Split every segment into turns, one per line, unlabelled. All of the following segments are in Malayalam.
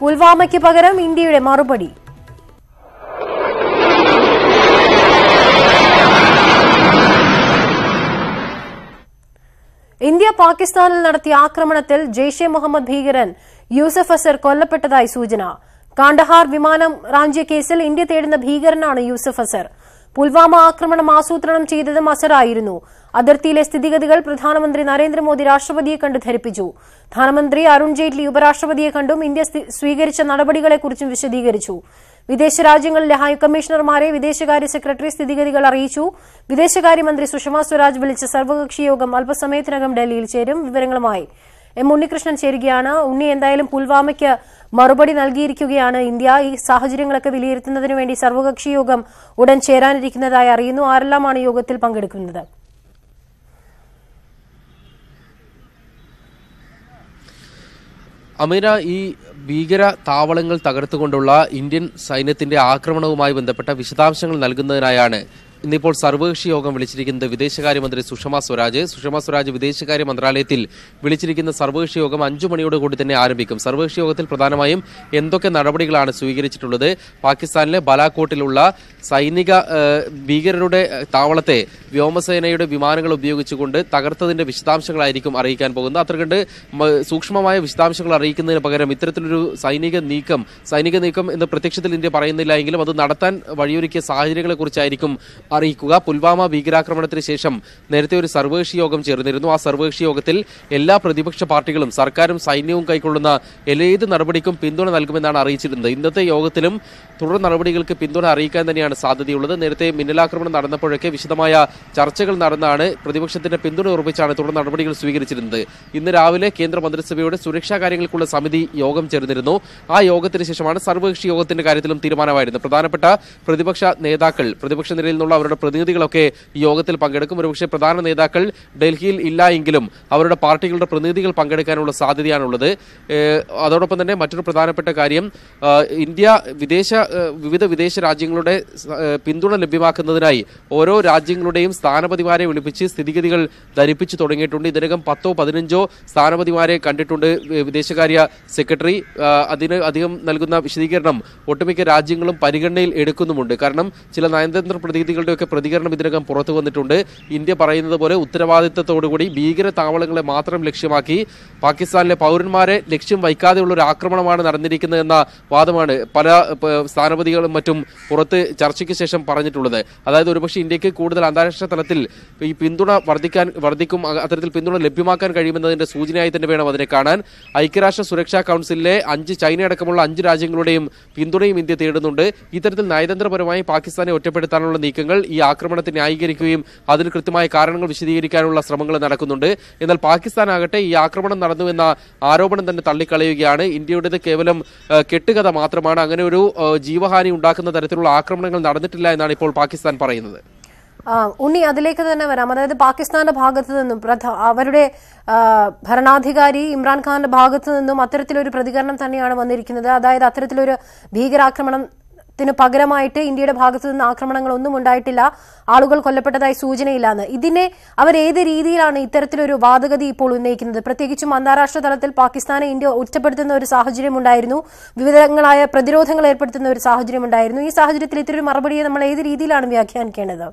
പുൽവാമയ്ക്ക് പകരം ഇന്ത്യയുടെ മറുപടി ഇന്ത്യ പാകിസ്ഥാനിൽ നടത്തിയ ആക്രമണത്തിൽ ജെയ്ഷെ മുഹമ്മദ് ഭീകരൻ യൂസഫ് അസർ കൊല്ലപ്പെട്ടതായി സൂചന കാണ്ഡഹാർ വിമാനം റാഞ്ചിയ കേസിൽ ഇന്ത്യ തേടുന്ന ഭീകരനാണ് യൂസഫ് അസർ പുൽവാമ ആക്രമണം ആസൂത്രണം ചെയ്തതും അസറായിരുന്നു അതിർത്തിയിലെ സ്ഥിതിഗതികൾ പ്രധാനമന്ത്രി നരേന്ദ്രമോദി രാഷ്ട്രപതിയെ കണ്ട് ധരിപ്പിച്ചു ധനമന്ത്രി അരുൺ ജെയ്റ്റ്ലി ഉപരാഷ്ട്രപതിയെ കണ്ടും ഇന്ത്യ സ്ഥി- സ്വീകരിച്ച നടപടികളെക്കുറിച്ചും വിശദീകരിച്ചു വിദേശ രാജ്യങ്ങളിലെ ഹൈക്കമ്മീഷണർമാരെ വിദേശകാര്യ സെക്രട്ടറി സ്ഥിതിഗതികൾ അറിയിച്ചു വിദേശകാര്യമന്ത്രി സുഷമ സ്വരാജ് വിളിച്ച സർവകക്ഷി യോഗം അല്പസമയത്തിനകം ഡൽഹിയിൽ ചേരും വിവരങ്ങളുമായി എം ഉണ്ണികൃഷ്ണൻ ചേരുകയാണ് ഉണ്ണി എന്തായാലും പുൽവാമയ്ക്ക് മറുപടി നൽകിയിരിക്കുകയാണ് ഇന്ത്യ ഈ സാഹചര്യങ്ങളൊക്കെ വിലയിരുത്തുന്നതിനു വേണ്ടി സർവകക്ഷി യോഗം ഉടൻ ചേരാനിരിക്കുന്നതായി അറിയുന്നു ആരെല്ലാമാണ് യോഗത്തിൽ പങ്കെടുക്കുന്നത്
അമീന ഈ ഭീകര താവളങ്ങൾ തകർത്തുകൊണ്ടുള്ള ഇന്ത്യൻ സൈന്യത്തിന്റെ ആക്രമണവുമായി ബന്ധപ്പെട്ട വിശദാംശങ്ങൾ നൽകുന്നതിനായാണ് ഇന്നിപ്പോൾ സർവകക്ഷി യോഗം വിളിച്ചിരിക്കുന്നത് വിദേശകാര്യമന്ത്രി സുഷമ സ്വരാജ് സുഷമ സ്വരാജ് വിദേശകാര്യ മന്ത്രാലയത്തിൽ വിളിച്ചിരിക്കുന്ന സർവകക്ഷി യോഗം അഞ്ചു മണിയോട് കൂടി തന്നെ ആരംഭിക്കും സർവകക്ഷി യോഗത്തിൽ പ്രധാനമായും എന്തൊക്കെ നടപടികളാണ് സ്വീകരിച്ചിട്ടുള്ളത് പാകിസ്ഥാനിലെ ബലാക്കോട്ടിലുള്ള സൈനിക ഏഹ്, ഭീകരരുടെ ഏഹ്, താവളത്തെ വ്യോമസേനയുടെ വിമാനങ്ങൾ ഉപയോഗിച്ചുകൊണ്ട് തകർത്തതിന്റെ വിശദാംശങ്ങളായിരിക്കും അറിയിക്കാൻ പോകുന്നത് അത്ര കണ്ട് മ- സൂക്ഷ്മമായ വിശദാംശങ്ങൾ അറിയിക്കുന്നതിന് പകരം ഇത്തരത്തിലൊരു സൈനിക നീക്കം സൈനിക നീക്കം എന്ന് പ്രത്യക്ഷത്തിൽ ഇന്ത്യ പറയുന്നില്ല എങ്കിലും അത് നടത്താൻ വഴിയൊരുക്കിയ സാഹചര്യങ്ങളെ കുറിച്ചായിരിക്കും അറിയിക്കുക പുൽവാമ ഭീകരാക്രമണത്തിന് ശേഷം നേരത്തെ ഒരു സർവകക്ഷി യോഗം ചേർന്നിരുന്നു ആ സർവകക്ഷി യോഗത്തിൽ എല്ലാ പ്രതിപക്ഷ പാർട്ടികളും സർക്കാരും സൈന്യവും കൈക്കൊള്ളുന്ന ഏത് നടപടിക്കും പിന്തുണ നൽകുമെന്നാണ് അറിയിച്ചിരുന്നത് ഇന്നത്തെ യോഗത്തിലും തുടർ നടപടികൾക്ക് പിന്തുണ അറിയിക്കാൻ തന്നെയാണ് സാധ്യതയുള്ളത് നേരത്തെ മിന്നലാക്രമണം നടന്നപ്പോഴൊക്കെ വിശദമായ ചർച്ചകൾ നടന്നാണ് പ്രതിപക്ഷത്തിന്റെ പിന്തുണ ഉറപ്പിച്ചാണ് തുടർ നടപടികൾ സ്വീകരിച്ചിരുന്നത് ഇന്ന് രാവിലെ കേന്ദ്ര മന്ത്രിസഭയുടെ സുരക്ഷാ കാര്യങ്ങൾക്കുള്ള സമിതി യോഗം ചേർന്നിരുന്നു ആ യോഗത്തിന് ശേഷമാണ് സർവകക്ഷി യോഗത്തിന്റെ കാര്യത്തിലും തീരുമാനമായിരുന്നത് പ്രധാനപ്പെട്ട പ്രതിപക്ഷ നേതാക്കൾ പ്രതിപക്ഷ നിരയിൽ നിന്നുള്ള അവരുടെ പ്രതിനിധികളൊക്കെ ഈ യോഗത്തിൽ പങ്കെടുക്കും ഒരുപക്ഷെ പ്രധാന നേതാക്കൾ ഡൽഹിയിൽ ഇല്ല എങ്കിലും അവരുടെ പാർട്ടികളുടെ പ്രതിനിധികൾ പങ്കെടുക്കാനുള്ള സാധ്യതയാണുള്ളത് ഏഹ് അതോടൊപ്പം തന്നെ മറ്റൊരു പ്രധാനപ്പെട്ട കാര്യം ആ, ഇന്ത്യ വിദേശ ഏഹ് വിവിധ വിദേശ രാജ്യങ്ങളുടെ സ- ഏഹ് പിന്തുണ ലഭ്യമാക്കുന്നതിനായി ഓരോ രാജ്യങ്ങളുടെയും സ്ഥാനപതിമാരെ വിളിപ്പിച്ച് സ്ഥിതിഗതികൾ ധരിപ്പിച്ചു തുടങ്ങിയിട്ടുണ്ട് ഇതിനകം പത്തോ പതിനഞ്ചോ സ്ഥാനപതിമാരെ കണ്ടിട്ടുണ്ട് വി- വിദേശകാര്യ സെക്രട്ടറി ആ, അതിന് അധികം നൽകുന്ന വിശദീകരണം ഒട്ടുമിക്ക രാജ്യങ്ങളും പരിഗണനയിൽ എടുക്കുന്നുമുണ്ട് കാരണം ചില നയതന്ത്ര പ്രതിനിധികളുടെയൊക്കെ പ്രതികരണം ഇതിനകം പുറത്തു വന്നിട്ടുണ്ട് ഇന്ത്യ പറയുന്നത് പോലെ ഉത്തരവാദിത്തത്തോടുകൂടി ഭീകര താവളങ്ങളെ മാത്രം ലക്ഷ്യമാക്കി പാകിസ്ഥാനിലെ പൗരന്മാരെ ലക്ഷ്യം വയ്ക്കാതെയുള്ള ഒരു ആക്രമണമാണ് നടന്നിരിക്കുന്നത് എന്ന വാദമാണ് പല പ- സ്ഥാനപതികളും മറ്റും പുറത്ത് ചർച്ചയ്ക്ക് ശേഷം പറഞ്ഞിട്ടുള്ളത് അതായത് ഒരുപക്ഷെ ഇന്ത്യക്ക് കൂടുതൽ അന്താരാഷ്ട്ര തലത്തിൽ ഈ പിന്തുണ വർദ്ധിക്കാൻ വർദ്ധിക്കും അ- അത്തരത്തിൽ പിന്തുണ ലഭ്യമാക്കാൻ കഴിയുമെന്നതിന്റെ സൂചനയായി തന്നെ വേണം അതിനെ കാണാൻ ഐക്യരാഷ്ട്ര സുരക്ഷാ കൗൺസിലിലെ അഞ്ച് ചൈന അടക്കമുള്ള അഞ്ച് രാജ്യങ്ങളുടെയും പിന്തുണയും ഇന്ത്യ തേടുന്നുണ്ട് ഇത്തരത്തിൽ നയതന്ത്രപരമായി പാകിസ്ഥാനെ ഒറ്റപ്പെടുത്താനുള്ള നീക്കങ്ങൾ ഈ ആക്രമണത്തെ ന്യായീകരിക്കുകയും അതിന് കൃത്യമായ കാരണങ്ങൾ വിശദീകരിക്കാനുള്ള ശ്രമങ്ങൾ നടക്കുന്നുണ്ട് എന്നാൽ പാകിസ്ഥാൻ ആകട്ടെ ഈ ആക്രമണം നടന്നു എന്ന ആരോപണം തന്നെ തള്ളിക്കളയുകയാണ് ഇന്ത്യയുടേത് കേവലം ആ, കെട്ടുകഥ മാത്രമാണ് അങ്ങനെ ഒരു ആ, ജീവഹാനി ഉണ്ടാക്കുന്ന തരത്തിലുള്ള ആക്രമണങ്ങൾ നടന്നിട്ടില്ല എന്നാണ് ഇപ്പോൾ പാകിസ്ഥാൻ പറയുന്നത്
ആ, ഉണ്ണി അതിലേക്ക് തന്നെ വരാം അതായത് പാകിസ്ഥാന്റെ ഭാഗത്തു നിന്നും പ്രധ- അവരുടെ ആ, ഭരണാധികാരി ഇമ്രാൻഖാന്റെ ഭാഗത്തു നിന്നും അത്തരത്തിലൊരു പ്രതികരണം തന്നെയാണ് വന്നിരിക്കുന്നത് അതായത് അത്തരത്തിലൊരു ഭീകരാക്രമണത്തിന് പകരമായിട്ട് ഇന്ത്യയുടെ ഭാഗത്തു നിന്ന് ആക്രമണങ്ങൾ ഒന്നും ഉണ്ടായിട്ടില്ല ആളുകൾ കൊല്ലപ്പെട്ടതായി സൂചനയില്ലാന്ന് ഇതിനെ അവർ ഏത് രീതിയിലാണ് ഇത്തരത്തിലൊരു വാദഗതി ഇപ്പോൾ ഉന്നയിക്കുന്നത് പ്രത്യേകിച്ചും അന്താരാഷ്ട്ര തലത്തിൽ പാകിസ്ഥാനെ ഇന്ത്യ ഒറ്റപ്പെടുത്തുന്ന ഒരു സാഹചര്യം ഉണ്ടായിരുന്നു വിവിധങ്ങളായ പ്രതിരോധങ്ങൾ ഏർപ്പെടുത്തുന്ന ഒരു സാഹചര്യം ഉണ്ടായിരുന്നു ഈ സാഹചര്യത്തിൽ ഇത്തരൊരു മറുപടിയെ നമ്മൾ ഏത് രീതിയിലാണ് വ്യാഖ്യാനിക്കേണ്ടത്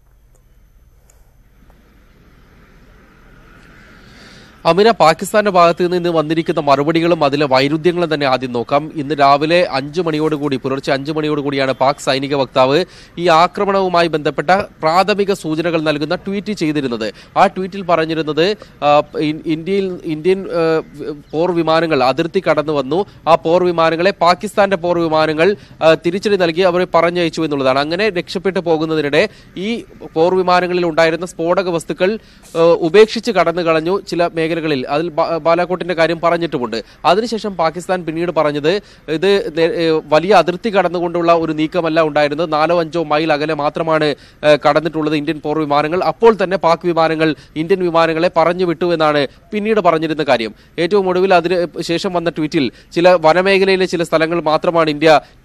അമിന പാകിസ്ഥാന്റെ ഭാഗത്ത് നിന്ന് ഇന്ന് വന്നിരിക്കുന്ന മറുപടികളും അതിലെ വൈരുദ്ധ്യങ്ങളും തന്നെ ആദ്യം നോക്കാം ഇന്ന് രാവിലെ അഞ്ചു മണിയോടുകൂടി പുലർച്ചെ അഞ്ചു മണിയോടുകൂടിയാണ് പാക് സൈനിക വക്താവ് ഈ ആക്രമണവുമായി ബന്ധപ്പെട്ട പ്രാഥമിക സൂചനകൾ നൽകുന്ന ട്വീറ്റ് ചെയ്തിരുന്നത് ആ ട്വീറ്റിൽ പറഞ്ഞിരുന്നത് ആ, ഇൻ- ഇന്ത്യയിൽ ഇന്ത്യൻ ആ, പോർ വിമാനങ്ങൾ അതിർത്തി കടന്നു വന്നു ആ പോർ വിമാനങ്ങളെ പാകിസ്ഥാന്റെ പോർ വിമാനങ്ങൾ ആ, തിരിച്ചടി നൽകി അവരെ പറഞ്ഞയച്ചു എന്നുള്ളതാണ് അങ്ങനെ രക്ഷപ്പെട്ടു പോകുന്നതിനിടെ ഈ പോർ വിമാനങ്ങളിൽ ഉണ്ടായിരുന്ന സ്ഫോടക വസ്തുക്കൾ ആ, ഉപേക്ഷിച്ച് കടന്നു കളഞ്ഞു ചില മേഖലകളിൽ അതിൽ ബാ- ബാലാക്കോട്ടിന്റെ കാര്യം പറഞ്ഞിട്ടുമുണ്ട് അതിനുശേഷം പാകിസ്ഥാൻ പിന്നീട് പറഞ്ഞത് ഇത് നേ- ഏ, വലിയ അതിർത്തി കടന്നുകൊണ്ടുള്ള ഒരു നീക്കമല്ല ഉണ്ടായിരുന്നത് നാലോ അഞ്ചോ മൈൽ അകലെ മാത്രമാണ് ഏ, കടന്നിട്ടുള്ളത് ഇന്ത്യൻ പോർ വിമാനങ്ങൾ അപ്പോൾ തന്നെ പാക് വിമാനങ്ങൾ ഇന്ത്യൻ വിമാനങ്ങളെ പറഞ്ഞു വിട്ടു എന്നാണ് പിന്നീട് പറഞ്ഞിരുന്ന കാര്യം ഏറ്റവും ഒടുവിൽ അതിന് ശേഷം വന്ന ട്വീറ്റിൽ ചില വനമേഖലയിലെ ചില സ്ഥലങ്ങൾ മാത്രമാണ് ഇന്ത്യ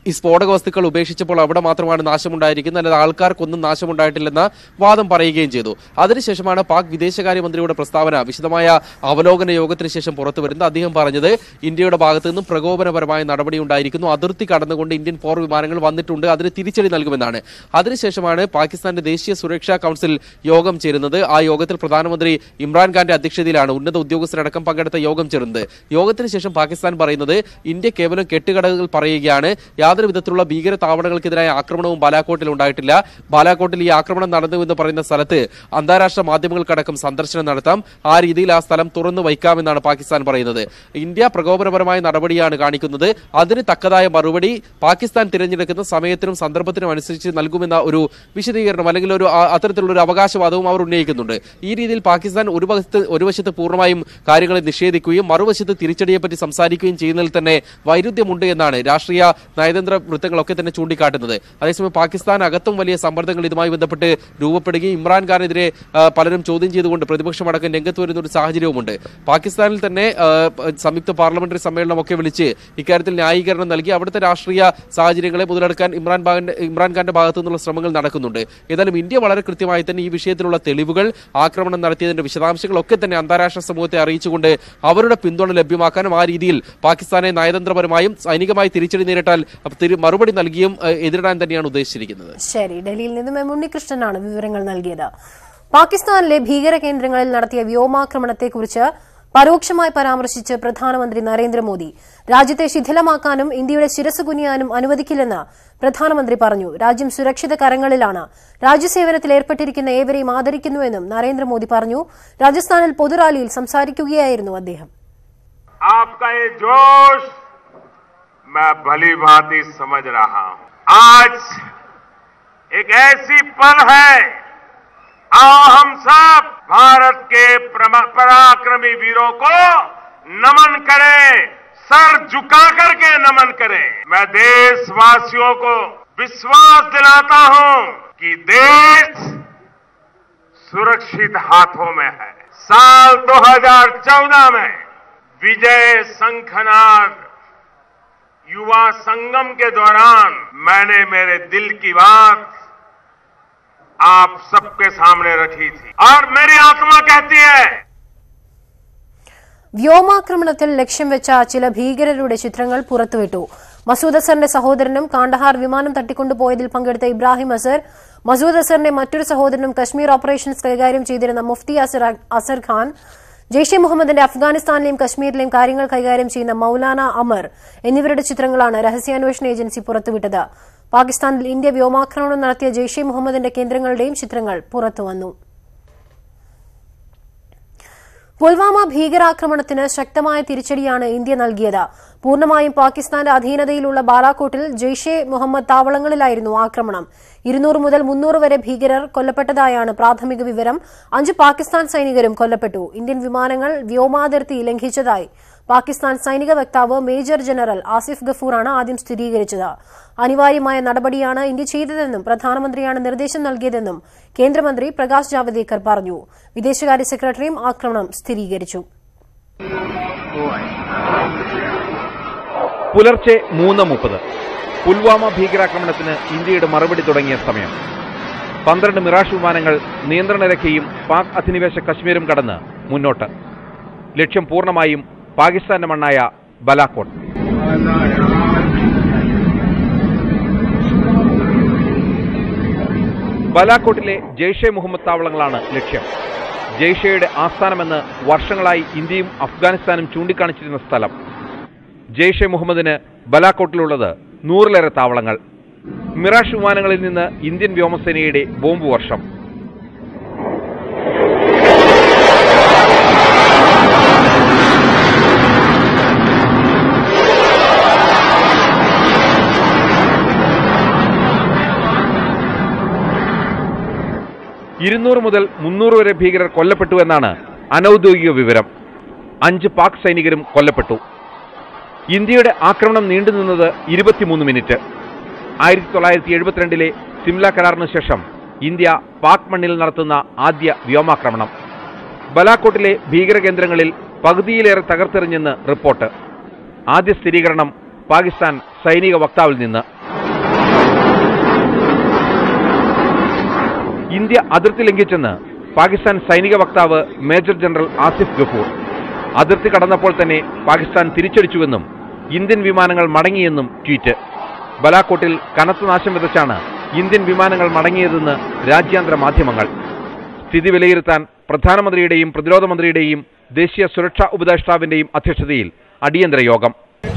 ഈ സ്ഫോടക വസ്തുക്കൾ ഉപേക്ഷിച്ചപ്പോൾ അവിടെ മാത്രമാണ് നാശമുണ്ടായിരിക്കുന്നത് അല്ലാതെ ആൾക്കാർക്കൊന്നും നാശമുണ്ടായിട്ടില്ലെന്ന വാദം പറയുകയും ചെയ്തു അതിനുശേഷമാണ് പാക് വിദേശകാര്യമന്ത്രിയുടെ പ്രസ്താവന വിശദമായ അവലോകന യോഗത്തിന് ശേഷം പുറത്തു വരുന്നത് അദ്ദേഹം പറഞ്ഞത് ഇന്ത്യയുടെ ഭാഗത്തു നിന്നും പ്രകോപനപരമായ നടപടി ഉണ്ടായിരിക്കുന്നു അതിർത്തി കടന്നുകൊണ്ട് ഇന്ത്യൻ പോർ വിമാനങ്ങൾ വന്നിട്ടുണ്ട് അതിന് തിരിച്ചടി നൽകുമെന്നാണ് അതിനുശേഷമാണ് പാകിസ്ഥാന്റെ ദേശീയ സുരക്ഷാ കൗൺസിൽ യോഗം ചേരുന്നത് ആ യോഗത്തിൽ പ്രധാനമന്ത്രി ഇമ്രാൻഖാന്റെ അധ്യക്ഷതയിലാണ് ഉന്നത ഉദ്യോഗസ്ഥരടക്കം പങ്കെടുത്ത യോഗം ചേരുന്നത് യോഗത്തിന് ശേഷം പാകിസ്ഥാൻ പറയുന്നത് ഇന്ത്യ കേവലം കെട്ടുകടകൾ പറയുകയാണ് യാതൊരു വിധത്തിലുള്ള ഭീകര താവളങ്ങൾക്കെതിരായ ആക്രമണവും ബാലാക്കോട്ടിൽ ഉണ്ടായിട്ടില്ല ബാലാക്കോട്ടിൽ ഈ ആക്രമണം നടന്നു എന്ന് പറയുന്ന സ്ഥലത്ത് അന്താരാഷ്ട്ര മാധ്യമങ്ങൾക്കടക്കം സന്ദർശനം നടത്താം ആ രീതിയിൽ ആ സ്ഥലം തുറന്നു വയ്ക്കാമെന്നാണ് പാകിസ്ഥാൻ പറയുന്നത് ഇന്ത്യ പ്രകോപനപരമായ നടപടിയാണ് കാണിക്കുന്നത് അതിന് തക്കതായ മറുപടി പാകിസ്ഥാൻ തിരഞ്ഞെടുക്കുന്ന സമയത്തിനും സന്ദർഭത്തിനും അനുസരിച്ച് നൽകുമെന്ന ഒരു വിശദീകരണം അല്ലെങ്കിൽ ഒരു ആ- അത്തരത്തിലുള്ള ഒരു അവകാശവാദവും അവർ ഉന്നയിക്കുന്നുണ്ട് ഈ രീതിയിൽ പാകിസ്ഥാൻ ഒരു വശത്ത് ഒരു വശത്ത് പൂർണ്ണമായും കാര്യങ്ങളെ നിഷേധിക്കുകയും മറുവശത്ത് തിരിച്ചടിയെപ്പറ്റി സംസാരിക്കുകയും ചെയ്യുന്നതിൽ തന്നെ വൈരുദ്ധ്യമുണ്ട് എന്നാണ് രാഷ്ട്രീയ നയതന്ത്ര വൃത്തങ്ങളൊക്കെ തന്നെ ചൂണ്ടിക്കാട്ടുന്നത് അതേസമയം പാകിസ്ഥാൻ അകത്തും വലിയ സമ്മർദ്ദങ്ങൾ ഇതുമായി ബന്ധപ്പെട്ട് രൂപപ്പെടുകയും ഇമ്രാൻഖാനെതിരെ ആ, പലരും ചോദ്യം ചെയ്തുകൊണ്ട് പ്രതിപക്ഷമടക്കം രംഗത്ത് വരുന്ന ഒരു സാഹചര്യവുമുണ്ട് പാകിസ്ഥാനിൽ തന്നെ ആ, പ- സംയുക്ത പാർലമെന്ററി സമ്മേളനമൊക്കെ വിളിച്ച് ഇക്കാര്യത്തിൽ ന്യായീകരണം നൽകി അവിടുത്തെ രാഷ്ട്രീയ സാഹചര്യങ്ങളെ മുതലെടുക്കാൻ ഇമ്രാൻ ബാഗിന്റെ ഇമ്രാൻഖാന്റെ ഭാഗത്തു നിന്നുള്ള ശ്രമങ്ങൾ നടക്കുന്നുണ്ട് ഏതായാലും ഇന്ത്യ വളരെ കൃത്യമായി തന്നെ ഈ വിഷയത്തിലുള്ള തെളിവുകൾ ആക്രമണം നടത്തിയതിന്റെ വിശദാംശങ്ങളൊക്കെ തന്നെ അന്താരാഷ്ട്ര സമൂഹത്തെ അറിയിച്ചുകൊണ്ട് അവരുടെ പിന്തുണ ലഭ്യമാക്കാനും ആ രീതിയിൽ പാകിസ്ഥാനെ നയതന്ത്രപരമായും സൈനികമായി തിരിച്ചടി നേരിട്ടാൽ അപ്പൊ തിരി- മറുപടി നൽകിയും ഏഹ്, എതിരിടാൻ തന്നെയാണ് ഉദ്ദേശിച്ചിരിക്കുന്നത്
ശരി ഡൽഹിയിൽ നിന്നും എം ഉണ്ണികൃഷ്ണനാണ് വിവരങ്ങൾ നൽകിയത് പാകിസ്ഥാനിലെ ഭീകര കേന്ദ്രങ്ങളിൽ നടത്തിയ വ്യോമാക്രമണത്തെക്കുറിച്ച് പരോക്ഷമായി പരാമർശിച്ച് പ്രധാനമന്ത്രി നരേന്ദ്രമോദി രാജ്യത്തെ ശിഥിലമാക്കാനും ഇന്ത്യയുടെ ശിരസ് കുനിയാനും അനുവദിക്കില്ലെന്ന് പ്രധാനമന്ത്രി പറഞ്ഞു രാജ്യം സുരക്ഷിത കരങ്ങളിലാണ് രാജ്യസേവനത്തിൽ ഏർപ്പെട്ടിരിക്കുന്ന ഏവരെയും ആദരിക്കുന്നുവെന്നും നരേന്ദ്രമോദി പറഞ്ഞു രാജസ്ഥാനിൽ പൊതുറാലിയിൽ സംസാരിക്കുകയായിരുന്നു അദ്ദേഹം
आपका ये जोश मैं भली भांति समझ रहा हूं आज एक ऐसी पल है आओ हम सब भारत के प्रमा- पराक्रमी वीरों को नमन करें सर झुका करके नमन करें मैं देशवासियों को विश्वास दिलाता हूं कि देश सुरक्षित हाथों में है साल 2014 में विजय संखनाद युवा संगम के दौरान मैंने मेरे दिल की बात आप सबके सामने रखी थी और मेरी आत्मा कहती है
വ്യോമാക്രമണത്തിൽ ലക്ഷ്യം വെച്ച ചില ഭീകരരുടെ ചിത്രങ്ങൾ പുറത്തുവിട്ടു മസൂദ് അസറിന്റെ സഹോദരനും കാണ്ഡഹാർ വിമാനം തട്ടിക്കൊണ്ടുപോയതിൽ പങ്കെടുത്ത ഇബ്രാഹിം അസർ മസൂദ് അസറിന്റെ മറ്റൊരു സഹോദരനും കശ്മീർ ഓപ്പറേഷൻസ് കൈകാര്യം ചെയ്തിരുന്ന മുഫ്തി അസർ അസർ ഖാൻ ജെയ്ഷെ മുഹമ്മദിന്റെ അഫ്ഗാനിസ്ഥാനിലെയും കശ്മീരിലെയും കാര്യങ്ങൾ കൈകാര്യം ചെയ്യുന്ന മൌലാന അമർ എന്നിവരുടെ ചിത്രങ്ങളാണ് രഹസ്യാന്വേഷണ ഏജൻസി പുറത്തുവിട്ടത് പാകിസ്ഥാനിൽ ഇന്ത്യ വ്യോമാക്രമണം നടത്തിയ ജെയ്ഷെ മുഹമ്മദിന്റെ കേന്ദ്രങ്ങളുടെയും ചിത്രങ്ങൾ പുറത്തുവന്നു പുൽവാമ ഭീകരാക്രമണത്തിന് ശക്തമായ തിരിച്ചടിയാണ് ഇന്ത്യ നൽകിയത് പൂർണ്ണമായും പാകിസ്ഥാന്റെ അധീനതയിലുള്ള ബാലാക്കോട്ടിൽ ജെയ്ഷെ മുഹമ്മദ് താവളങ്ങളിലായിരുന്നു ആക്രമണം ഇരുന്നൂറ് മുതൽ മുന്നൂറ് വരെ ഭീകരർ കൊല്ലപ്പെട്ടതായാണ് പ്രാഥമിക വിവരം അഞ്ച് പാകിസ്ഥാൻ സൈനികരും കൊല്ലപ്പെട്ടു ഇന്ത്യൻ വിമാനങ്ങൾ വ്യോമാതിർത്തി ലംഘിച്ചതായി പാകിസ്ഥാൻ സൈനിക വക്താവ് മേജർ ജനറൽ ആസിഫ് ഗഫൂറാണ് ആദ്യം സ്ഥിരീകരിച്ചത് അനിവാര്യമായ നടപടിയാണ് ഇന്ത്യ ചെയ്തതെന്നും പ്രധാനമന്ത്രിയാണ് നിർദ്ദേശം നൽകിയതെന്നും കേന്ദ്രമന്ത്രി പ്രകാശ് ജാവദേക്കർ പറഞ്ഞു വിദേശകാര്യ സെക്രട്ടറിയും ആക്രമണം സ്ഥിരീകരിച്ചു
പുലർച്ചെ മൂന്ന് മുപ്പത് പുൽവാമ ഭീകരാക്രമണത്തിന് ഇന്ത്യയുടെ മറുപടി തുടങ്ങിയ സമയം പന്ത്രണ്ട് മിറാഷ് വിമാനങ്ങൾ നിയന്ത്രണ രേഖയും പാക് അധിനിവേശ കശ്മീരും കടന്ന് മുന്നോട്ട് ലക്ഷ്യം പൂർണ്ണമായും പാകിസ്ഥാന്റെ മണ്ണായ ബലാക്കോട്ട് ബലാക്കോട്ടിലെ ജെയ്ഷെ മുഹമ്മദ് താവളങ്ങളാണ് ലക്ഷ്യം ജെയ്ഷെയുടെ ആസ്ഥാനമെന്ന് വർഷങ്ങളായി ഇന്ത്യയും അഫ്ഗാനിസ്ഥാനും ചൂണ്ടിക്കാണിച്ചിരുന്ന സ്ഥലം ജെയ്ഷെ മുഹമ്മദിന് ബലാക്കോട്ടിലുള്ളത് നൂറിലേറെ താവളങ്ങൾ മിറാഷ് വിമാനങ്ങളിൽ നിന്ന് ഇന്ത്യൻ വ്യോമസേനയുടെ ബോംബ് വർഷം ഇരുന്നൂറ് മുതൽ മുന്നൂറ് വരെ ഭീകരർ കൊല്ലപ്പെട്ടു എന്നാണ് അനൌദ്യോഗിക വിവരം അഞ്ച് പാക് സൈനികരും കൊല്ലപ്പെട്ടു ഇന്ത്യയുടെ ആക്രമണം നീണ്ടുനിന്നത് ഇരുപത്തിമൂന്ന് മിനിറ്റ് ആയിരത്തി തൊള്ളായിരത്തി എഴുപത്തിരണ്ടിലെ സിംല കരാറിന് ശേഷം ഇന്ത്യ പാക് മണ്ണിൽ നടത്തുന്ന ആദ്യ വ്യോമാക്രമണം ബലാക്കോട്ടിലെ ഭീകരകേന്ദ്രങ്ങളിൽ പകുതിയിലേറെ തകർത്തെറിഞ്ഞെന്ന് റിപ്പോർട്ട് ആദ്യ സ്ഥിരീകരണം പാകിസ്ഥാൻ സൈനിക വക്താവിൽ നിന്ന് ഇന്ത്യ അതിർത്തി ലംഘിച്ചെന്ന് പാകിസ്ഥാൻ സൈനിക വക്താവ് മേജർ ജനറൽ ആസിഫ് ഗഫൂർ അതിർത്തി കടന്നപ്പോൾ തന്നെ പാകിസ്ഥാൻ തിരിച്ചടിച്ചുവെന്നും ഇന്ത്യൻ വിമാനങ്ങൾ മടങ്ങിയെന്നും ട്വീറ്റ് ബലാക്കോട്ടിൽ കനത്ത നാശം വിതച്ചാണ് ഇന്ത്യൻ വിമാനങ്ങൾ മടങ്ങിയതെന്ന് രാജ്യാന്തര മാധ്യമങ്ങൾ സ്ഥിതി വിലയിരുത്താൻ പ്രധാനമന്ത്രിയുടെയും പ്രതിരോധ മന്ത്രിയുടെയും ദേശീയ സുരക്ഷാ ഉപദേഷ്ടാവിന്റെയും അധ്യക്ഷതയിൽ അടിയന്തര യോഗം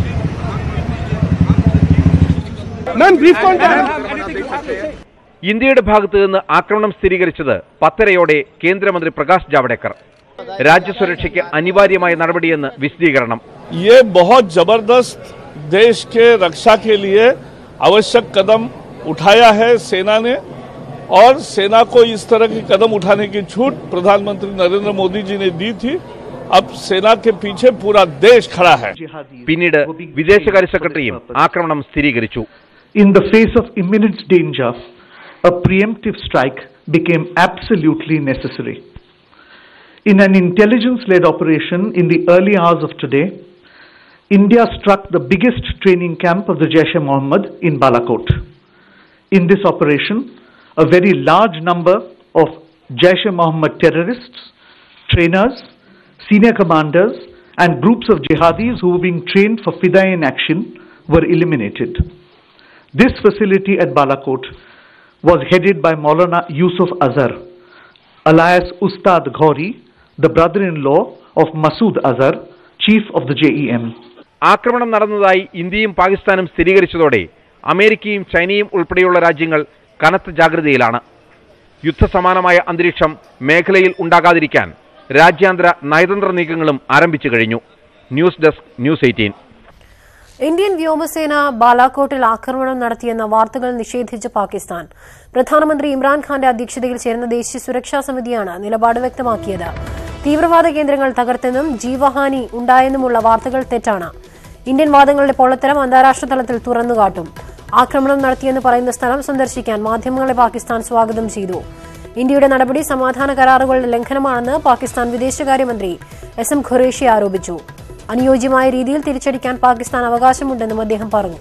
ഇന്ത്യയുടെ ഭാഗത്ത് നിന്ന് ആക്രമണം സ്ഥിരീകരിച്ചത് പത്തരയോടെ കേന്ദ്രമന്ത്രി പ്രകാശ് ജാവ്ഡേക്കർ രാജ്യസുരക്ഷയ്ക്ക് അനിവാര്യമായ നടപടിയെന്ന് വിശദീകരണം
ये बहुत जबरदस्त देश के रक्षा के लिए आवश्यक कदम उठाया है सेना ने और सेना को इस तरह के कदम उठाने की छूट प्रधानमंत्री नरेंद्र मोदी जी ने दी थी अब सेना के पीछे पूरा देश खड़ा है
പിന്നീട് വിദേശകാര്യ സെക്രട്ടറിയും ആക്രമണം സ്ഥിരീകരിച്ചു
In the face of imminent danger, a preemptive strike became absolutely necessary. In an intelligence led operation in the early hours of today, India struck the biggest training camp of the Jaish e Mohammed in Balakot. In this operation, a very large number of Jaish e Mohammed terrorists, trainers, senior commanders, and groups of jihadis who were being trained for Fidaian action were eliminated. This facility at Balakot was headed by Maulana Yusuf Azhar, alias Ustad Ghori, the brother-in-law of Masood Azhar, chief of the JEM.
ആക്രമണം നടന്നതായി ഇന്ത്യയും പാകിസ്ഥാനും സ്ഥിരീകരിച്ചതോടെ അമേരിക്കയും ചൈനയും ഉൾപ്പെടെയുള്ള രാജ്യങ്ങൾ കനത്ത ജാഗ്രതയിലാണ് യുദ്ധസമാനമായ അന്തരീക്ഷം മേഖലയിൽ ഉണ്ടാകാതിരിക്കാൻ രാജ്യാന്തര നയതന്ത്ര നീക്കങ്ങളും ആരംഭിച്ചു കഴിഞ്ഞു news desk news eighteen
Indian വ്യോമസേന ബാലാക്കോട്ടിൽ ആക്രമണം നടത്തിയെന്ന വാർത്തകൾ നിഷേധിച്ച പാകിസ്ഥാൻ പ്രധാനമന്ത്രി ഇമ്രാൻഖാന്റെ അധ്യക്ഷതയിൽ ചേർന്ന ദേശീയ സുരക്ഷാ സമിതിയാണ് നിലപാട് വ്യക്തമാക്കിയത് തീവ്രവാദ കേന്ദ്രങ്ങൾ തകർത്തെന്നും ജീവഹാനി ഉണ്ടായെന്നുമുള്ള വാർത്തകൾ തെറ്റാണ് ഇന്ത്യൻ വാദങ്ങളുടെ പൊള്ളത്തരം അന്താരാഷ്ട്ര തലത്തിൽ തുറന്നുകാട്ടും ആക്രമണം നടത്തിയെന്ന് പറയുന്ന സ്ഥലം സന്ദർശിക്കാൻ മാധ്യമങ്ങളെ പാകിസ്ഥാൻ സ്വാഗതം ചെയ്തു ഇന്ത്യയുടെ നടപടി സമാധാന കരാറുകളുടെ ലംഘനമാണെന്ന് പാകിസ്ഥാൻ വിദേശകാര്യമന്ത്രി എസ് എം ഖുറേഷി ആരോപിച്ചു അനുയോജ്യമായ രീതിയിൽ തിരിച്ചടിക്കാൻ പാകിസ്ഥാൻ അവകാശമുണ്ടെന്നും അദ്ദേഹം പറഞ്ഞു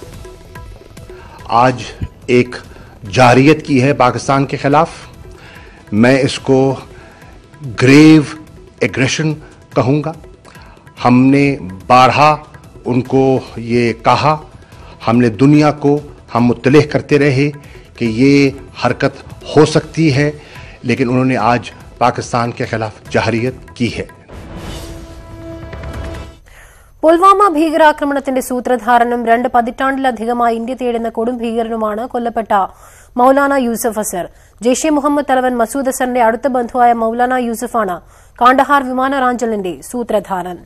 आज एक जारियत की है पाकिस्तान के खिलाफ मैं इसको ग्रेव एग्रेशन कहूँगा हमने बारहा उनको ये कहा हमने दुनिया को हम मुतलह करते रहे कि ये हरकत हो सकती है लेकिन उन्होंने आज पाकिस्तान के खिलाफ जारियत की है
പുൽവാമ ഭീകരാക്രമണത്തിന്റെ സൂത്രധാരനും രണ്ട് പതിറ്റാണ്ടിലധികമായി ഇന്ത്യ തേടുന്ന കൊടും ഭീകരനുമാണ് കൊല്ലപ്പെട്ട മൌലാന യൂസഫ് അസർ ജെയ്ഷെ മുഹമ്മദ് തലവൻ മസൂദ് അസറിന്റെ അടുത്ത ബന്ധുവായ മൌലാന യൂസഫാണ് കാണ്ഡഹാർ വിമാനറാഞ്ചലിന്റെ സൂത്രധാരൻ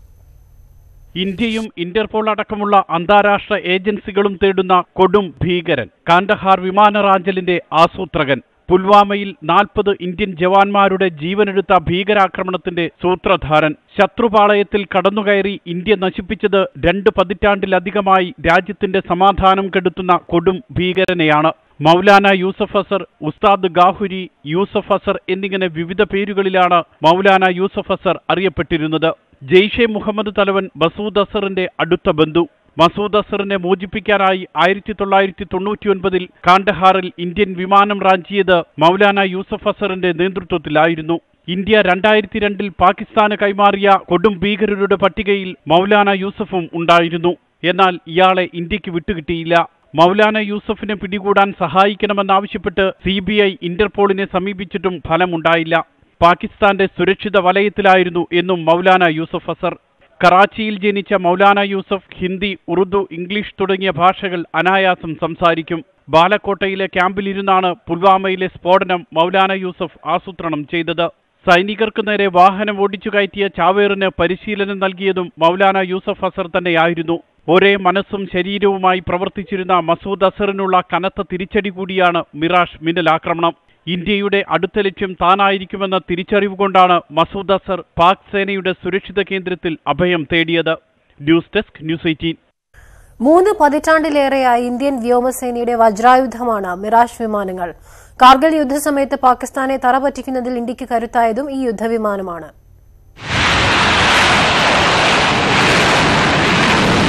ഇന്ത്യയും ഇന്റർപോൾ അടക്കമുള്ള അന്താരാഷ്ട്ര ഏജൻസികളും തേടുന്ന കൊടും ഭീകരൻ കാണ്ഡഹാർ വിമാനറാഞ്ചലിന്റെ ആസൂത്രകൻ പുൽവാമയിൽ നാൽപ്പത് ഇന്ത്യൻ ജവാന്മാരുടെ ജീവനെടുത്ത ഭീകരാക്രമണത്തിന്റെ സൂത്രധാരൻ ശത്രുപാളയത്തിൽ കടന്നുകയറി ഇന്ത്യ നശിപ്പിച്ചത് രണ്ട് പതിറ്റാണ്ടിലധികമായി രാജ്യത്തിന്റെ സമാധാനം കെടുത്തുന്ന കൊടും ഭീകരനെയാണ് മൗലാന യൂസഫ് അസർ ഉസ്താദ് ഗാഹുരി യൂസഫ് അസർ എന്നിങ്ങനെ വിവിധ പേരുകളിലാണ് മൗലാന യൂസഫ് അസർ അറിയപ്പെട്ടിരുന്നത് ജെയ്ഷെ മുഹമ്മദ് തലവൻ മസൂദ് അസറിന്റെ അടുത്ത ബന്ധു മസൂദ് അസറിനെ മോചിപ്പിക്കാനായി ആയിരത്തി തൊള്ളായിരത്തി തൊണ്ണൂറ്റിയൊൻപതിൽ കാണ്ഡഹാറിൽ ഇന്ത്യൻ വിമാനം റാഞ്ചിയത് മൗലാന യൂസഫ് അസറിന്റെ നേതൃത്വത്തിലായിരുന്നു ഇന്ത്യ രണ്ടായിരത്തി രണ്ടിൽ പാകിസ്ഥാന് കൈമാറിയ കൊടും ഭീകരരുടെ പട്ടികയിൽ മൗലാന യൂസഫും ഉണ്ടായിരുന്നു എന്നാൽ ഇയാളെ ഇന്ത്യക്ക് വിട്ടുകിട്ടിയില്ല മൗലാന യൂസഫിനെ പിടികൂടാൻ സഹായിക്കണമെന്നാവശ്യപ്പെട്ട് സി ബി ഐ ഇന്റർപോളിനെ സമീപിച്ചിട്ടും ഫലമുണ്ടായില്ല പാകിസ്ഥാന്റെ സുരക്ഷിത വലയത്തിലായിരുന്നു എന്നും മൗലാന യൂസഫ് അസർ കറാച്ചിയിൽ ജനിച്ച മൗലാന യൂസഫ് ഹിന്ദി ഉറുദു ഇംഗ്ലീഷ് തുടങ്ങിയ ഭാഷകൾ അനായാസം സംസാരിക്കും ബാലക്കോട്ടയിലെ ക്യാമ്പിലിരുന്നാണ് പുൽവാമയിലെ സ്ഫോടനം മൗലാന യൂസഫ് ആസൂത്രണം ചെയ്തത് സൈനികർക്ക് നേരെ വാഹനം ഓടിച്ചു കയറ്റിയ ചാവേറിന് പരിശീലനം നൽകിയതും മൗലാന യൂസഫ് അസർ തന്നെയായിരുന്നു ഒരേ മനസ്സും ശരീരവുമായി പ്രവർത്തിച്ചിരുന്ന മസൂദ് അസറിനുള്ള കനത്ത തിരിച്ചടി കൂടിയാണ് മിറാഷ് മിന്നലാക്രമണം ഇന്ത്യയുടെ അടുത്ത ലക്ഷ്യം താനായിരിക്കുമെന്ന തിരിച്ചറിവ് കൊണ്ടാണ് മസൂദ് അസർ പാക് സേനയുടെ സുരക്ഷിത കേന്ദ്രത്തിൽ അഭയം തേടിയത് ന്യൂസ് ഡെസ്ക് ന്യൂസ് എയ്റ്റീൻ
മൂന്ന് പതിറ്റാണ്ടിലേറെയായി ഇന്ത്യൻ വ്യോമസേനയുടെ വജ്രായുധമാണ് മിറാഷ് വിമാനങ്ങൾ കാർഗിൽ യുദ്ധസമയത്ത് പാകിസ്ഥാനെ തറപറ്റിക്കുന്നതിൽ ഇന്ത്യക്ക് കരുത്തായതും ഈ യുദ്ധവിമാനമാണ്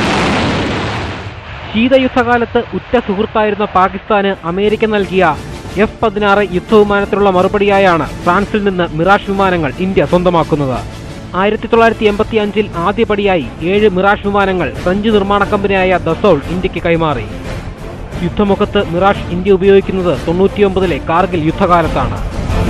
ശീതയുദ്ധകാലത്ത് ഉറ്റ സുഹൃത്തായിരുന്ന പാകിസ്ഥാന് അമേരിക്ക നൽകിയ എഫ് പതിനാറ് യുദ്ധവിമാനത്തിനുള്ള മറുപടിയായാണ് ഫ്രാൻസിൽ നിന്ന് മിറാഷ് വിമാനങ്ങൾ ഇന്ത്യ സ്വന്തമാക്കുന്നത് ആയിരത്തി തൊള്ളായിരത്തി എൺപത്തി അഞ്ചിൽ ആദ്യപടിയായി ഏഴ് മിറാഷ് വിമാനങ്ങൾ ഫ്രഞ്ച് നിർമ്മാണ കമ്പനിയായ ദസോൾ ഇന്ത്യക്ക് കൈമാറി യുദ്ധമുഖത്ത് മിറാഷ് ഇന്ത്യ ഉപയോഗിക്കുന്നത് തൊണ്ണൂറ്റിയൊമ്പതിലെ കാർഗിൽ യുദ്ധകാലത്താണ്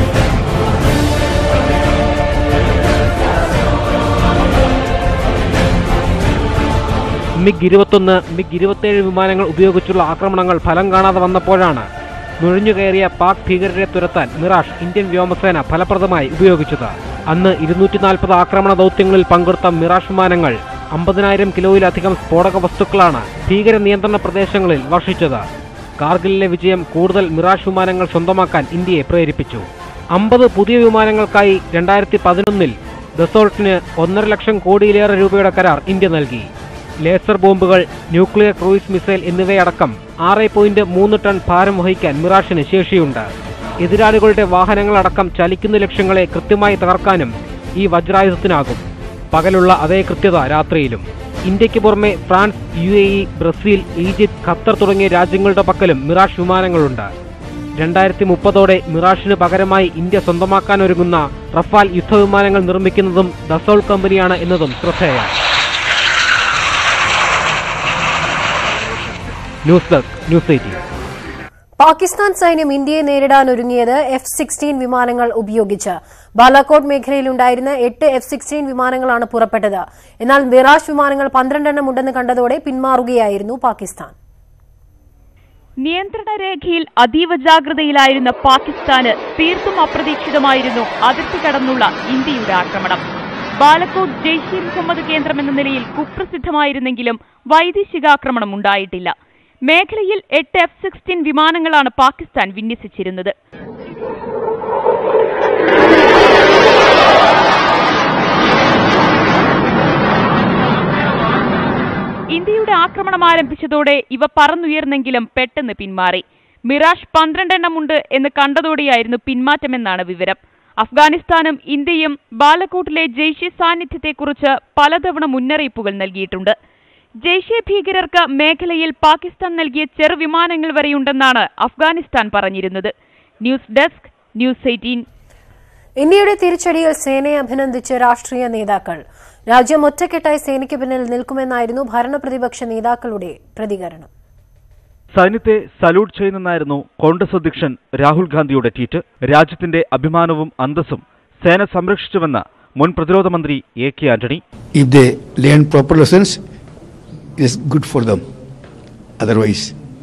മിഗ് ഇരുപത്തൊന്ന് മിഗ് ഇരുപത്തേഴ് വിമാനങ്ങൾ ഉപയോഗിച്ചുള്ള ആക്രമണങ്ങൾ ഫലം കാണാതെ വന്നപ്പോഴാണ് നുഴഞ്ഞുകയറിയ പാക് ഭീകരരെ തുരത്താൻ മിറാഷ് ഇന്ത്യൻ വ്യോമസേന ഫലപ്രദമായി ഉപയോഗിച്ചത് അന്ന് ഇരുന്നൂറ്റി നാൽപ്പത് ആക്രമണ ദൗത്യങ്ങളിൽ പങ്കെടുത്ത മിറാഷ് വിമാനങ്ങൾ അമ്പതിനായിരം കിലോയിലധികം സ്ഫോടക വസ്തുക്കളാണ് ഭീകര നിയന്ത്രണ പ്രദേശങ്ങളിൽ വർഷിച്ചത് കാർഗിലിലെ വിജയം കൂടുതൽ മിറാഷ് വിമാനങ്ങൾ സ്വന്തമാക്കാൻ ഇന്ത്യയെ പ്രേരിപ്പിച്ചു അമ്പത് പുതിയ വിമാനങ്ങൾക്കായി രണ്ടായിരത്തി പതിനൊന്നിൽ ദസോൾട്ടിന് ഒന്നര ലക്ഷം കോടിയിലേറെ രൂപയുടെ കരാർ ഇന്ത്യ നൽകി ലേസർ ബോംബുകൾ ന്യൂക്ലിയർ ക്രൂയിസ് മിസൈൽ എന്നിവയടക്കം ആറ് പോയിന്റ് മൂന്ന് ടൺ ഭാരം വഹിക്കാൻ മിറാഷിന് ശേഷിയുണ്ട് എതിരാളികളുടെ വാഹനങ്ങളടക്കം ചലിക്കുന്ന ലക്ഷ്യങ്ങളെ കൃത്യമായി തകർക്കാനും ഈ വജ്രായുധത്തിനാകും പകലുള്ള അതേ കൃത്യത രാത്രിയിലും ഇന്ത്യക്ക് പുറമെ France U A E Brazil Egypt Qatar തുടങ്ങിയ രാജ്യങ്ങളുടെ പക്കലും മിറാഷ് വിമാനങ്ങളുണ്ട് രണ്ടായിരത്തി മുപ്പതോടെ മിറാഷിന് പകരമായി ഇന്ത്യ സ്വന്തമാക്കാനൊരുങ്ങുന്ന റഫാൽ യുദ്ധവിമാനങ്ങൾ നിർമ്മിക്കുന്നതും ദസോൾ കമ്പനിയാണ് എന്നതും ശ്രദ്ധേയം news desk news eighteen
Pakistan സൈന്യം ഇന്ത്യയെ നേരിടാൻ ഒരുങ്ങിയത് എഫ് സിക്സ്റ്റീൻ വിമാനങ്ങൾ ഉപയോഗിച്ച് ബാലാക്കോട്ട് മേഖലയിലുണ്ടായിരുന്ന എട്ട് എഫ് സിക്സ്റ്റീൻ വിമാനങ്ങളാണ് പുറപ്പെട്ടത് എന്നാൽ മിറാഷ് വിമാനങ്ങൾ പന്ത്രണ്ടെണ്ണം ഉണ്ടെന്ന് കണ്ടതോടെ പിന്മാറുകയായിരുന്നു പാകിസ്ഥാൻ
നിയന്ത്രണ രേഖയിൽ അതീവ ജാഗ്രതയിലായിരുന്ന പാകിസ്ഥാന് തീർത്തും അപ്രതീക്ഷിതമായിരുന്നു അതിർത്തി കടന്നുള്ള ഇന്ത്യയുടെ ആക്രമണം ബാലക്കോട്ട് ജെയ്ഷെ മുഹമ്മദ് കേന്ദ്രം എന്ന നിലയിൽ കുപ്രസിദ്ധമായിരുന്നെങ്കിലും വൈദേശികാക്രമണം ഉണ്ടായിട്ടില്ല മേഖലയിൽ എട്ട് എഫ് സിക്സ്റ്റീൻ വിമാനങ്ങളാണ് പാകിസ്ഥാൻ വിന്യസിച്ചിരുന്നത് ഇന്ത്യയുടെ ആക്രമണം ആരംഭിച്ചതോടെ ഇവ പറന്നുയർന്നെങ്കിലും പെട്ടെന്ന് പിന്മാറി മിറാഷ് പന്ത്രണ്ടെണ്ണമുണ്ട് എന്ന് കണ്ടതോടെയായിരുന്നു പിന്മാറ്റമെന്നാണ് വിവരം അഫ്ഗാനിസ്ഥാനും ഇന്ത്യയും ബാലക്കോട്ടിലെ ജെയ്ഷെ സാന്നിധ്യത്തെക്കുറിച്ച് പലതവണ മുന്നറിയിപ്പുകൾ നൽകിയിട്ടുണ്ട് ജെയ്ഷെ ഭീകരർക്ക് മേഖലയിൽ പാകിസ്ഥാൻ നൽകിയ ചെറുവിമാനങ്ങൾ വരെയുണ്ടെന്നാണ് അഫ്ഗാനിസ്ഥാൻ പറഞ്ഞിരുന്നത് ന്യൂസ് ഡെസ്ക് ന്യൂസ് എയ്റ്റീൻ
ഇന്ത്യയുടെ തിരിച്ചടിയിൽ സേനയെ അഭിനന്ദിച്ച് രാഷ്ട്രീയ നേതാക്കൾ രാജ്യം ഒറ്റക്കെട്ടായി സേനയ്ക്ക് പിന്നിൽ നിൽക്കുമെന്നായിരുന്നു ഭരണപ്രതിപക്ഷ നേതാക്കളുടെ പ്രതികരണം
സൈന്യത്തെ സല്യൂട്ട് ചെയ്യുന്നെന്നായിരുന്നു കോൺഗ്രസ് അധ്യക്ഷൻ രാഹുൽ ഗാന്ധിയുടെ ട്വീറ്റ് രാജ്യത്തിന്റെ അഭിമാനവും അന്തസ്സും സേന സംരക്ഷിച്ചുവെന്ന് മുൻ പ്രതിരോധ മന്ത്രി A K Antony
If they learn proper lessons, it is good for them. Otherwise,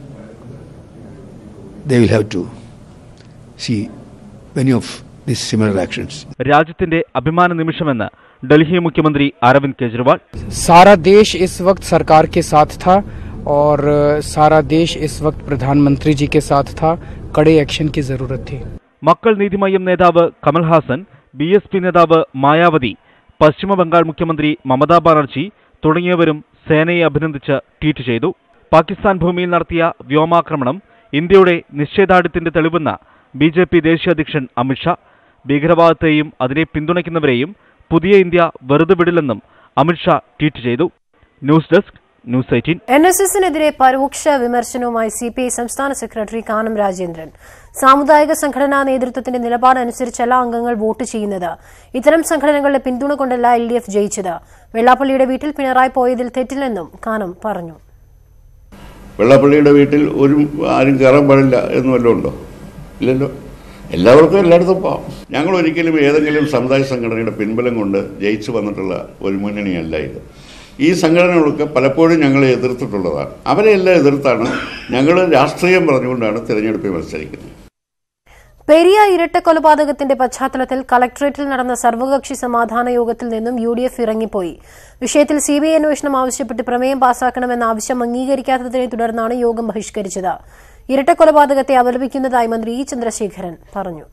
they will have to see many of these similar actions.
രാജ്യത്തിന്റെ അഭിമാന നിമിഷമെന്ന് ഡൽഹി മുഖ്യമന്ത്രി അരവിന്ദ് കെജ്രിവാൾ
सारा देश इस वक्त सरकार के साथ था और अ, सारा देश इस वक्त प्रधानमंत्री जी के साथ था कड़े एक्शन की जरूरत थी
മക്കൾ നീതിമയ്യം നേതാവ് കമൽഹാസൻ ബി എസ് പി നേതാവ് മായാവതി പശ്ചിമ ബംഗാൾ മുഖ്യമന്ത്രി മമതാ ബാനർജി തുടങ്ങിയവരും സേനയെ അഭിനന്ദിച്ച് ട്വീറ്റ് ചെയ്തു പാകിസ്ഥാൻ ഭൂമിയിൽ നടത്തിയ വ്യോമാക്രമണം ഇന്ത്യയുടെ നിശ്ചയദാർഢ്യത്തിന്റെ തെളിവെന്ന് ബി ജെ പി ദേശീയ അധ്യക്ഷൻ അമിത്ഷാ ഭീകരവാദത്തെയും അതിനെ പിന്തുണയ്ക്കുന്നവരെയും പുതിയ ഇന്ത്യ വെറുതെ വിടില്ലെന്നും അമിത്ഷാ ട്വീറ്റ് ചെയ്തു news desk news eighteen
N S എസിനെതിരെ പരോക്ഷ വിമർശനവുമായി സി പി ഐ സംസ്ഥാന സെക്രട്ടറി കാനം രാജേന്ദ്രൻ സാമുദായിക സംഘടനാ നേതൃത്വത്തിന്റെ നിലപാടനുസരിച്ചല്ല അംഗങ്ങൾ വോട്ട് ചെയ്യുന്നത് ഇത്തരം സംഘടനകളുടെ പിന്തുണ കൊണ്ടല്ല എൽ ഡി എഫ് ജയിച്ചത് വെള്ളാപ്പള്ളിയുടെ വീട്ടിൽ പിണറായി പോയതിൽ തെറ്റില്ലെന്നും കാനം പറഞ്ഞു
വെള്ളാപ്പള്ളിയുടെ വീട്ടിൽ ഒരു ആരും കയറാൻ പാടില്ല എന്ന് വല്ലതും ഉണ്ടോ ഇല്ലല്ലോ എല്ലാവർക്കും എല്ലായിടത്തും പോവാം ഞങ്ങൾ ഒരിക്കലും ഏതെങ്കിലും സമുദായ സംഘടനയുടെ പിൻബലം കൊണ്ട് ജയിച്ചു വന്നിട്ടുള്ള ഒരു മുന്നണിയല്ല ഇത് ഈ സംഘടനകളൊക്കെ പലപ്പോഴും ഞങ്ങളെ എതിർത്തിട്ടുള്ളതാണ് അവരെ എല്ലാം എതിർത്താണ് ഞങ്ങൾ രാഷ്ട്രീയം പറഞ്ഞുകൊണ്ടാണ് തിരഞ്ഞെടുപ്പിൽ മത്സരിക്കുന്നത്
പെരിയ ഇരട്ട കൊലപാതകത്തിന്റെ പശ്ചാത്തലത്തിൽ കളക്ടറേറ്റിൽ നടന്ന സർവകക്ഷി സമാധാന യോഗത്തിൽ നിന്നും യു ഡി എഫ് ഇറങ്ങിപ്പോയി വിഷയത്തിൽ സിബിഐ അന്വേഷണം ആവശ്യപ്പെട്ട് പ്രമേയം പാസാക്കണമെന്ന ആവശ്യം അംഗീകരിക്കാത്തതിനെ തുടർന്നാണ് യോഗം ബഹിഷ്കരിച്ചത് ഇരട്ട കൊലപാതകത്തെ അപലപിക്കുന്നതായി മന്ത്രി ഇ ചന്ദ്രശേഖരൻ പറഞ്ഞു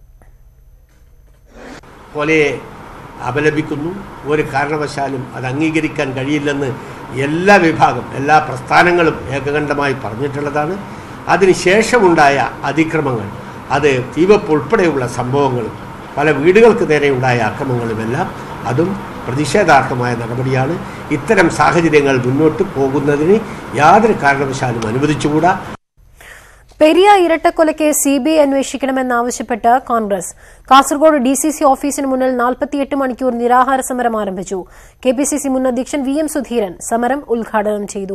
കൊലയെ അപലപിക്കുന്നു ഒരു കാരണവശാലും അത് അംഗീകരിക്കാൻ കഴിയില്ലെന്ന് എല്ലാ വിഭാഗം എല്ലാ പ്രസ്ഥാനങ്ങളും ഏകകണ്ഠമായി പറഞ്ഞിട്ടുള്ളതാണ് അതിനുശേഷമുണ്ടായ അതിക്രമങ്ങൾ അത് തീവപ്പ് ഉൾപ്പെടെയുള്ള സംഭവങ്ങളും പല വീടുകൾക്ക് നേരെയുണ്ടായ അക്രമങ്ങളുമെല്ലാം അതും പ്രതിഷേധാർഹമായ നടപടിയാണ് ഇത്തരം സാഹചര്യങ്ങൾ മുന്നോട്ട് പോകുന്നതിന് യാതൊരു കാരണവശാലും അനുവദിച്ചുകൂടാ
പെരിയ ഇരട്ടക്കൊലക്കേസ് സി ബി ഐ അന്വേഷിക്കണമെന്നാവശ്യപ്പെട്ട് Congress Kasaragod D C C ഓഫീസിന് മുന്നിൽ നാൽപ്പത്തിയെട്ട് മണിക്കൂർ നിരാഹാര സമരം ആരംഭിച്ചു കെ പി സി സി മുൻ അധ്യക്ഷൻ വി എം സുധീരൻ സമരം ഉദ്ഘാടനം ചെയ്തു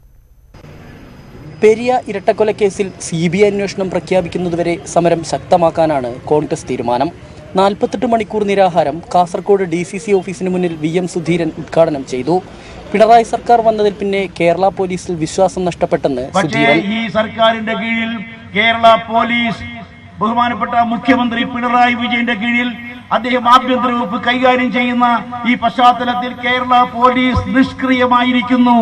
പെരിയ ഇരട്ടക്കൊലക്കേസിൽ സി ബി ഐ അന്വേഷണം പ്രഖ്യാപിക്കുന്നതുവരെ സമരം ശക്തമാക്കാനാണ് കോൺഗ്രസ് തീരുമാനം നാൽപ്പത്തെട്ട് മണിക്കൂർ നിരാഹാരം കാസർഗോഡ് ഡി സി സി ഓഫീസിന് മുന്നിൽ വി എം സുധീരൻ ഉദ്ഘാടനം ചെയ്തു പിണറായി സർക്കാർ വന്നതിൽ പിന്നെ കേരള പോലീസിൽ വിശ്വാസം നഷ്ടപ്പെട്ടെന്ന്
പക്ഷേ
സുധീരൻ
ഈ സർക്കാരിന്റെ കീഴിൽ കേരള പോലീസ് ബഹുമാനപ്പെട്ട മുഖ്യമന്ത്രി പിണറായി വിജയന്റെ കീഴിൽ അദ്ദേഹം ആഭ്യന്തര വകുപ്പ് കൈകാര്യം ചെയ്യുന്ന ഈ പശ്ചാത്തലത്തിൽ കേരള പോലീസ് നിഷ്ക്രിയമായിരിക്കുന്നു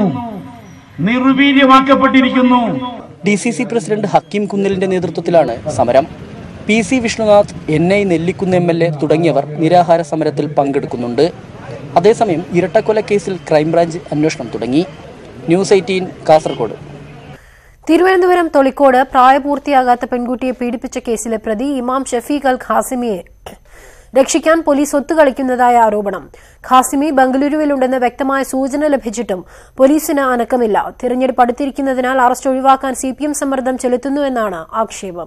നിർവീര്യമാക്കപ്പെട്ടിരിക്കുന്നു
D C C president Hakkim കുന്നിലിന്റെ നേതൃത്വത്തിലാണ് സമരം P C Vishnunath N I Nellikkunnu M L A തുടങ്ങിയവർ നിരാഹാര സമരത്തിൽ പങ്കെടുക്കുന്നുണ്ട് അതേസമയം ഇരട്ടക്കൊലക്കേസിൽ ക്രൈംബ്രാഞ്ച് അന്വേഷണം തുടങ്ങി ന്യൂസ് എയ്റ്റീൻ കാസർഗോഡ്
തിരുവനന്തപുരം തൊളിക്കോട് പ്രായപൂർത്തിയാകാത്ത പെൺകുട്ടിയെ പീഡിപ്പിച്ച കേസിലെ പ്രതി ഇമാം ഷഫീഖ് അൽ ഖാസിമിയെ രക്ഷിക്കാൻ പോലീസ് ഒത്തുകളിക്കുന്നതായ ആരോപണം ഖാസിമി ബംഗളൂരുവിലുണ്ടെന്ന് വ്യക്തമായ സൂചന ലഭിച്ചിട്ടും പോലീസിന് അനക്കമില്ല തിരഞ്ഞെടുപ്പ് അടുത്തിരിക്കുന്നതിനാൽ അറസ്റ്റ് ഒഴിവാക്കാൻ സി പി എം സമ്മർദ്ദം ചെലുത്തുന്നുവെന്നാണ് ആക്ഷേപം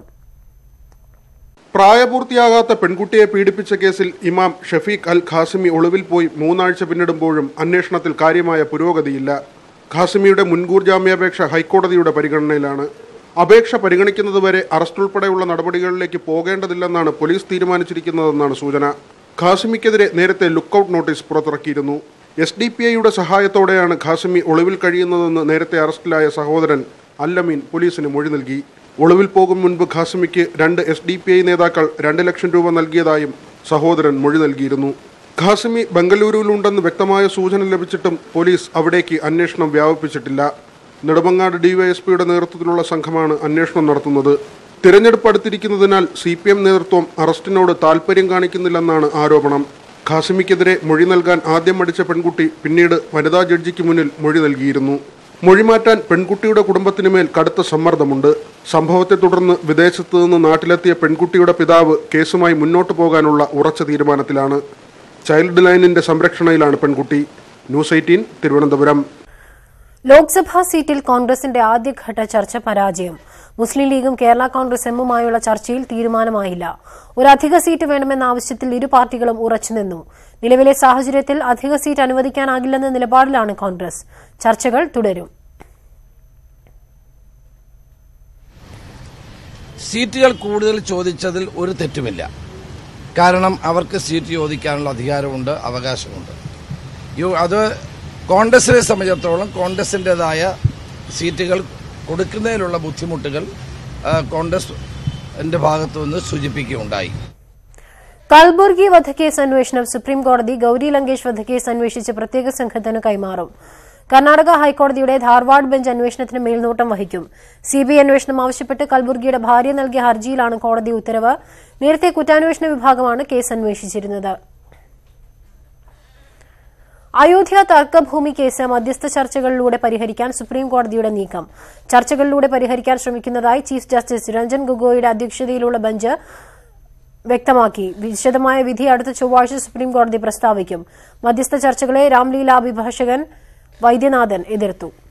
പ്രായപൂർത്തിയാകാത്ത പെൺകുട്ടിയെ പീഡിപ്പിച്ച കേസിൽ ഇമാം ഷഫീഖ് അൽ ഖാസിമി ഒളിവിൽ പോയി മൂന്നാഴ്ച പിന്നിടുമ്പോഴും അന്വേഷണത്തിൽ കാര്യമായ പുരോഗതിയില്ല ഖാസിമിയുടെ മുൻകൂർ ജാമ്യാപേക്ഷ ഹൈക്കോടതിയുടെ പരിഗണനയിലാണ് അപേക്ഷ പരിഗണിക്കുന്നതുവരെ അറസ്റ്റ് ഉൾപ്പെടെയുള്ള നടപടികളിലേക്ക് പോകേണ്ടതില്ലെന്നാണ് പോലീസ് തീരുമാനിച്ചിരിക്കുന്നതെന്നാണ് സൂചന ഖാസിമിക്കെതിരെ നേരത്തെ ലുക്കൌട്ട് നോട്ടീസ് പുറത്തിറക്കിയിരുന്നു എസ് ഡി പി ഐയുടെ സഹായത്തോടെയാണ് ഖാസിമി ഒളിവിൽ കഴിയുന്നതെന്ന് നേരത്തെ അറസ്റ്റിലായ സഹോദരൻ അല്ലമീൻ പോലീസിന് മൊഴി നൽകി ഒളിവിൽ പോകും മുൻപ് ഖാസിമിക്ക് രണ്ട് എസ് ഡി പി ഐ നേതാക്കൾ രണ്ട് ലക്ഷം രൂപ നൽകിയതായും സഹോദരൻ മൊഴി നൽകിയിരുന്നു ഖാസിമി ബംഗളൂരുവിലുണ്ടെന്ന് വ്യക്തമായ സൂചന ലഭിച്ചിട്ടും പോലീസ് അവിടേക്ക് അന്വേഷണം വ്യാപിപ്പിച്ചിട്ടില്ല നെടുമങ്ങാട് ഡിവൈഎസ്പിയുടെ നേതൃത്വത്തിലുള്ള സംഘമാണ് അന്വേഷണം നടത്തുന്നത് തിരഞ്ഞെടുപ്പ് അടുത്തിരിക്കുന്നതിനാൽ സി പി എം നേതൃത്വം അറസ്റ്റിനോട് താൽപര്യം കാണിക്കുന്നില്ലെന്നാണ് ആരോപണം ഖാസിമിക്കെതിരെ മൊഴി നൽകാൻ ആദ്യം മടിച്ച പെൺകുട്ടി പിന്നീട് വനിതാ ജഡ്ജിക്ക് മുന്നിൽ മൊഴി നൽകിയിരുന്നു മൊഴി മാറ്റാൻ പെൺകുട്ടിയുടെ കുടുംബത്തിനു മേൽ കടുത്ത സമ്മർദ്ദമുണ്ട് സംഭവത്തെ തുടർന്ന് വിദേശത്ത് നിന്ന് നാട്ടിലെത്തിയ പെൺകുട്ടിയുടെ പിതാവ് കേസുമായി മുന്നോട്ടു പോകാനുള്ള ഉറച്ച തീരുമാനത്തിലാണ് ചൈൽഡ് ലൈനിന്റെ സംരക്ഷണയിലാണ് പെൺകുട്ടി ന്യൂസ് എയ്റ്റീൻ തിരുവനന്തപുരം
ലോക്സഭാ സീറ്റിൽ കോൺഗ്രസിന്റെ ആദ്യഘട്ട ചർച്ച പരാജയം മുസ്ലിം ലീഗും കേരള കോൺഗ്രസ് എമ്മുമായുള്ള ചർച്ചയിൽ തീരുമാനമായില്ല ഒരു അധിക സീറ്റ് വേണമെന്ന ആവശ്യത്തിൽ ഇരു പാർട്ടികളും ഉറച്ചുനിന്നു നിലവിലെ സാഹചര്യത്തിൽ അധിക സീറ്റ് അനുവദിക്കാനാകില്ലെന്ന നിലപാടിലാണ് കോൺഗ്രസ് ചർച്ചകൾ തുടരും
സീറ്റുകൾ കൂടുതൽ ചോദിച്ചതിൽ ഒരു തെറ്റുമില്ല കാരണം അവർക്ക് സീറ്റ് ചോദിക്കാനുള്ള അധികാരമുണ്ട് അവകാശമുണ്ട് യു- അത് കോൺഗ്രസിനെ സംബന്ധിച്ചിടത്തോളം കോൺഗ്രസിൻ്റെതായ സീറ്റുകൾ കൊടുക്കുന്നതിലുള്ള ബുദ്ധിമുട്ടുകൾ ആ, കോൺഗ്രസിന്റെ ഭാഗത്തു നിന്ന് സൂചിപ്പിക്കുകയുണ്ടായി
കൽബുർഗി വധക്കേസ് അന്വേഷണം സുപ്രീം കോടതി ഗൌരി ലങ്കേഷ് വധക്കേസ് അന്വേഷിച്ച് പ്രത്യേക സംഘത്തിന് കൈമാറും കർണാടക ഹൈക്കോടതിയുടെ ധാർവാഡ് ബെഞ്ച് അന്വേഷണത്തിന് മേൽനോട്ടം വഹിക്കും സിബിഐ അന്വേഷണം ആവശ്യപ്പെട്ട് കൽബുർഗിയുടെ ഭാര്യ നൽകിയ ഹർജിയിലാണ് കോടതി ഉത്തരവ് നേരത്തെ കുറ്റാന്വേഷണ വിഭാഗമാണ് കേസ് അന്വേഷിച്ചിരുന്നത് അയോധ്യ തർക്കഭൂമി കേസ് മധ്യസ്ഥ ചർച്ചകളിലൂടെ പരിഹരിക്കാൻ സുപ്രീം കോടതിയുടെ നീക്കം ചർച്ചകളിലൂടെ പരിഹരിക്കാൻ ശ്രമിക്കുന്നതായി ചീഫ് ജസ്റ്റിസ് രഞ്ജൻ ഗൊഗോയുടെ അധ്യക്ഷതയിലുള്ള ബെഞ്ച് വ്യക്തമാക്കി വിശദമായ വിധി അടുത്ത ചൊവ്വാഴ്ച സുപ്രീം കോടതി പ്രസ്താവിക്കും മധ്യസ്ഥ ചർച്ചകളെ രാംലീല അഭിഭാഷകൻ വൈദ്യനാഥൻ എതിർത്തു